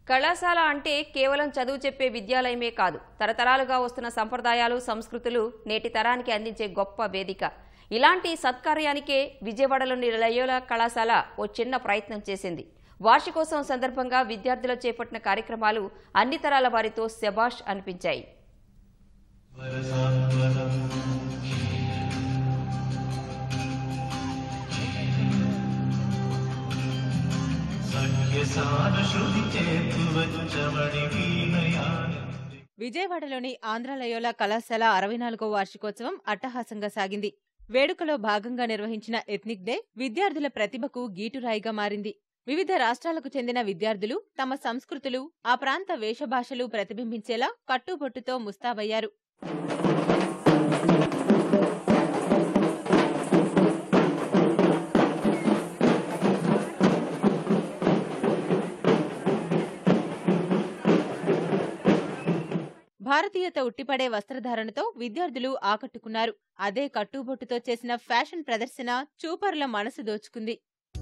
కళాశాల అంటే కేవలం చదువు చెప్పే విద్యాలయమే కాదు తరతరాలుగా వస్తున్న సంప్రదాయాలు సంస్కృతులు నేటి తరానికి అందించే గొప్ప వేదిక ఇలాంటి సత్కార్యానికే విజయవాడలోని లయోలా కళాశాల ఓ చిన్న ప్రయత్నం చేసింది వార్షికోత్సవం సందర్భంగా విద్యార్థులు చేపట్టిన కార్యక్రమాలు అన్ని తరాల వారితో శబాష్ అనిపించాయి విజయవాడలోని ఆంధ్రలయోల కళాశాల అరవై నాలుగో వార్షికోత్సవం అట్టహాసంగా సాగింది వేడుకలో భాగంగా నిర్వహించిన ఎథ్నిక్ డే విద్యార్థుల ప్రతిభకు గీటురాయిగా మారింది వివిధ రాష్ట్రాలకు చెందిన విద్యార్థులు తమ సంస్కృతులు ఆ ప్రాంత వేషభాషలు ప్రతిబింబించేలా కట్టుబొట్టుతో ముస్తాబయ్యారు భారతీయత ఉట్టిపడే వస్త్రధారణతో విద్యార్థులు ఆకట్టుకున్నారు అదే కట్టుబొట్టుతో చేసిన ఫ్యాషన్ ప్రదర్శన చూపరుల మనసు దోచుకుంది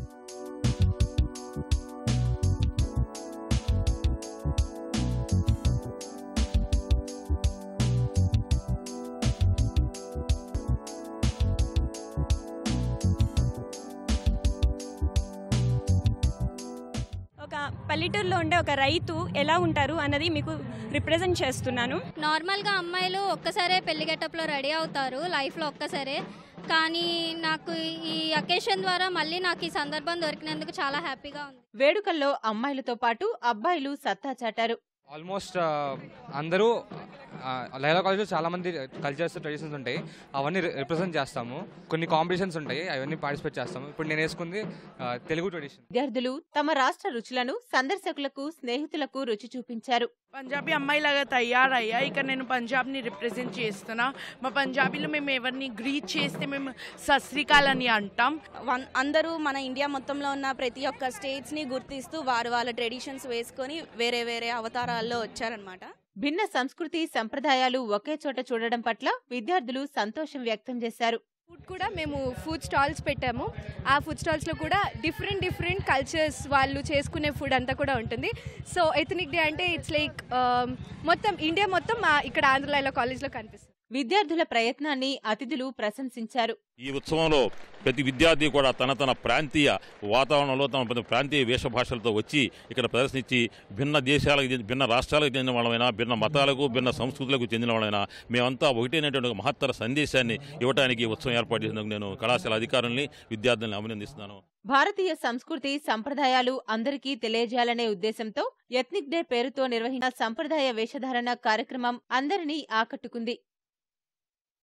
ఒక పల్లెటూరులో ఉండే ఒక రైతు ఎలా ఉంటారు అన్నది మీకు రిప్రజెంట్ చేస్తున్నాను నార్మల్గా అమ్మాయిలు ఒక్కసారే పెళ్లి గెటప్లో రెడీ అవుతారు లైఫ్లో ఒక్కసారే కానీ నాకు ఈ అకేషన్ ద్వారా మళ్ళీ నాకు ఈ సందర్భం దొరికినందుకు చాలా హ్యాపీగా ఉంది వేడుకల్లో అమ్మాయిలతో పాటు అబ్బాయిలు సత్తా చాటారు ఆల్మోస్ట్ అందరూ లైలా కాలేజ్లో చాలా మంది కల్చర్స్ ట్రెడిషన్స్ ఉంటాయి అవన్నీ రిప్రజెంట్ చేస్తాము కొన్ని కాంపిటీషన్స్ ఉంటాయి అవన్నీ పార్టిసిపేట్ చేస్తాము ఇప్పుడు నేను వేసుకుంది ఆ, తెలుగు ట్రెడిషన్ విద్యార్థులు తమ రాష్ట్ర రుచులను సందర్శకులకు స్నేహితులకు రుచి చూపించారు పంజాబీ అమ్మాయిలాగా తయారయ్యా ఇక నేను పంజాబ్ని రిప్రజెంట్ చేస్తున్నా మా పంజాబీలో మేము ఎవరిని గ్రీట్ చేస్తే మేము సశ్రీకాల్ అని అంటాం వన్ అందరూ మన ఇండియా మొత్తంలో ఉన్న ప్రతి ఒక్క స్టేట్స్ని గుర్తిస్తూ వారు వాళ్ళ ట్రెడిషన్స్ వేసుకొని వేరే వేరే అవతారాల్లో వచ్చారనమాట భిన్న సంస్కృతి సంప్రదాయాలు ఒకే చోట చూడడం పట్ల విద్యార్థులు సంతోషం వ్యక్తం చేశారు ఫుడ్ కూడా మేము ఫుడ్ స్టాల్స్ పెట్టాము ఆ ఫుడ్ స్టాల్స్లో కూడా డిఫరెంట్ డిఫరెంట్ కల్చర్స్ వాళ్ళు చేసుకునే ఫుడ్ అంతా కూడా ఉంటుంది సో ఎథనిక్ డే అంటే ఇట్స్ లైక్ మొత్తం ఇండియా మొత్తం మా ఇక్కడ ఆంధ్రలో కాలేజ్లో కనిపిస్తుంది విద్యార్థుల ప్రయత్నాన్ని అతిథులు ప్రశంసించారు ఈ ఉత్సవంలో ప్రతి విద్యార్థి కూడా తన తన ప్రాంతీయ వాతావరణంలో తమ తన ప్రాంతీయ వేషభాషలతో వచ్చి ఇక్కడ ప్రదర్శించి భిన్న దేశాలకు చెంది- భిన్న రాష్ట్రాలకు చెందిన వాళ్ళమైనా భిన్న మతాలకు భిన్న సంస్కృతులకు చెందిన వాళ్ళైనా మేమంతా ఒకటైనటువంటి ఒక మహత్తర సందేశాన్ని ఇవ్వడానికి ఈ ఉత్సవం ఏర్పాటు చేసినందుకు నేను కళాశాల అధికారుల్ని విద్యార్థుల్ని అభినందిస్తున్నాను భారతీయ సంస్కృతి సంప్రదాయాలు అందరికీ తెలియజేయాలనే ఉద్దేశంతో ఎథ్నిక్ డే పేరుతో నిర్వహించిన సంప్రదాయ వేషధారణ కార్యక్రమం అందరినీ ఆకట్టుకుంది